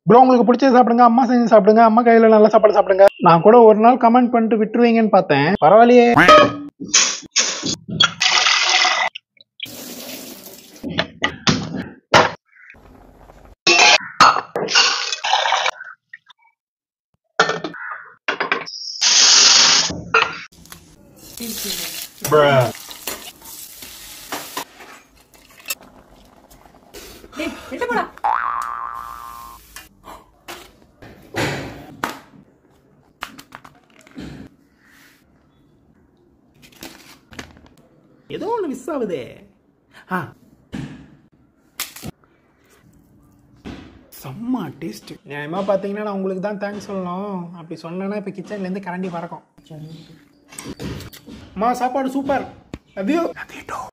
bro உங்களுக்கு பிடிச்சது சாப்பிடுங்க அம்மா செஞ்சு சாப்பிடுங்க அம்மா கையில நல்ல சாப்பாடு சாப்பிடுங்க நான் கூட ஒரு நாள் கமெண்ட் பண்ணிட்டு விட்டுருவீங்கன்னு பார்த்தேன் பரவாயில்லையே டேய் எட்ட போடா ஏதோ ஒன்று மிஸ் ஆகுதே ஆ செம்ம டேஸ்ட் நியாயமா பார்த்தீங்கன்னா நான் உங்களுக்கு தான் தேங்க்ஸ் சொல்லணும் அப்படி சொன்னேன்னா இப்போ கிச்சன்லேருந்து கரண்டி பறக்கும் அம்மா சாப்பாடு சூப்பர் லவ் யூ